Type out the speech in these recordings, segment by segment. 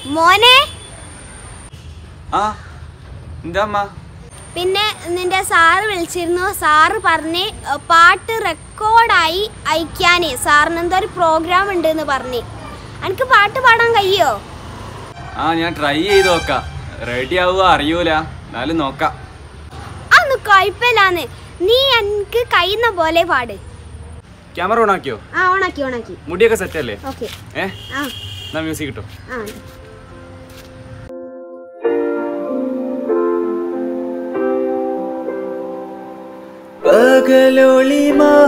മോനെ ആ എന്താ അമ്മ പിന്നെ നിന്റെ സാറ് വിളിച്ചിരുന്നു സാറ് പറഞ്ഞ് ഏ, പാട്ട് റെക്കോർഡായി അയക്കാനേ സാറിന് എന്തോ ഒരു പ്രോഗ്രാം ഉണ്ട് എന്ന് പറഞ്ഞ് എനിക്ക് പാട്ട് പാടാൻ കഴിയോ ആ ഞാൻ ട്രൈ ചെയ്ത് നോക്കാം റെഡി ആവുക അറിയൂല എന്നാലും നോക്കാം അന്ന് കുഴപ്പമില്ലാന്ന് നീ എനിക്ക് കഴിയുന്ന പോലെ പാട് ക്യാമറ ഓൺ ആക്കിയോ ആ ഓണാക്കി ഓണാക്കി മുടിയൊക്കെ സെറ്റ് അല്ലേ ഓക്കെ ഏ ആ എന്നാ മ്യൂസിക് കിട്ടും ആ പകലൊളി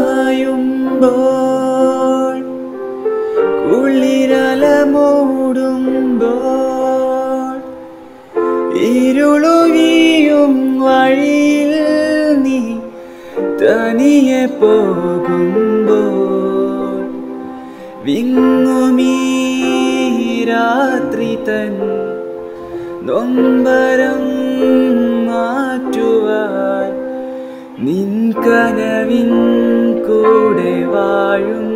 മായുമ്പോൾ കുളിരല മൂടുമ്പോൾ ഇരുളുവിയും വഴിയിൽ നീ തനിയെ പോകുമ്പോൾ വിങ്ങുമീ രാത്രി തൻ നൊമ്പരം മാറ്റുവാൻ നിൻ കനവിൻ കൂടെ വാഴും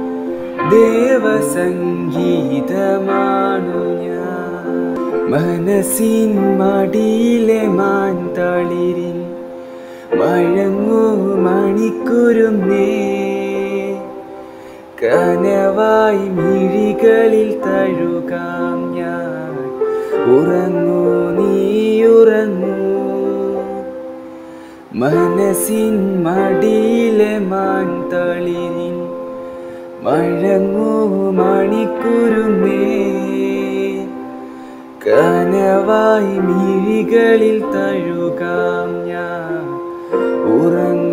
ദേവസംഗീതമാണു ഞാൻ മനസ്സിൻ മടിയിലെ മാൻ തളിരിൻ മഴങ്ങൂ മണിക്കുരുന്നേ കനവായി മിഴികളിൽ തഴുകാം ഞാൻ ഉറങ്ങൂ നീ ഉറങ്ങൂ മനസ്സിൻ മടിയിലെ മാൻ തളിരിൻ മഴങ്ങൂ മണിക്കുരുന്നേ കനവായി മിഴികളിൽ തഴുകാം ഞാൻ ഉറങ്ങൂ